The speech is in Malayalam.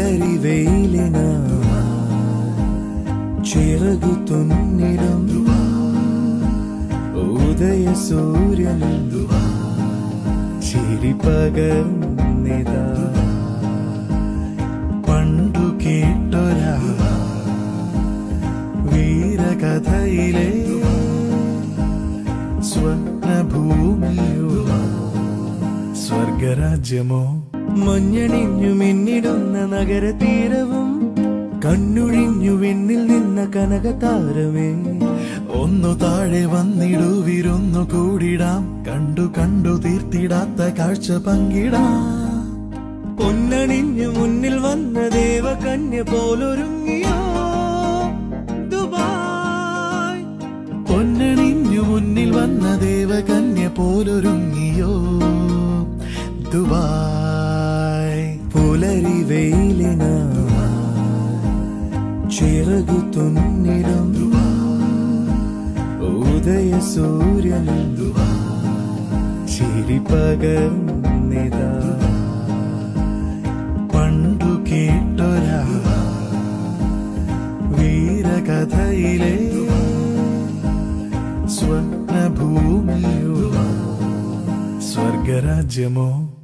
പുലരി വെയിലിന ചിറകു തുന്നിടും ഉദയ സൂര്യൻ ചിരി പകർന്നിതാ പണ്ടു കേട്ടൊരാ വീരകഥയിലെ സ്വപ്നഭൂമിയോ സ്വർഗരാജ്യമോ മഞ്ഞണിഞ്ഞു മിന്നിടുന്ന നഗരതീരവും കണ്ണുഴിഞ്ഞു വെണ്ണിൽ നിന്ന കനകതാരമേ ഒന്നു താഴെ വന്നിടുവിരുന്നു കൂടിടാം കണ്ടു കണ്ടു തീർത്തിടാത്ത കാഴ്ച പങ്കിടാം പൊന്നണിഞ്ഞു മുന്നിൽ വന്ന ദേവകന്യ പോലൊരുങ്ങിയോ ദുബായ് പൊന്നണിഞ്ഞു മുന്നിൽ വന്ന ദേവകന്യ പോലൊരുങ്ങിയോ ദുബായ് പുലരി വെയിലിന ചിറകു തുന്നിടും ഉദയ സൂര്യൻ ചിരി പകർന്നിതാ പണ്ടു കേട്ടൊരാ വീരകഥയിലെ സ്വപ്നഭൂമിയോ സ്വർഗരാജ്യമോ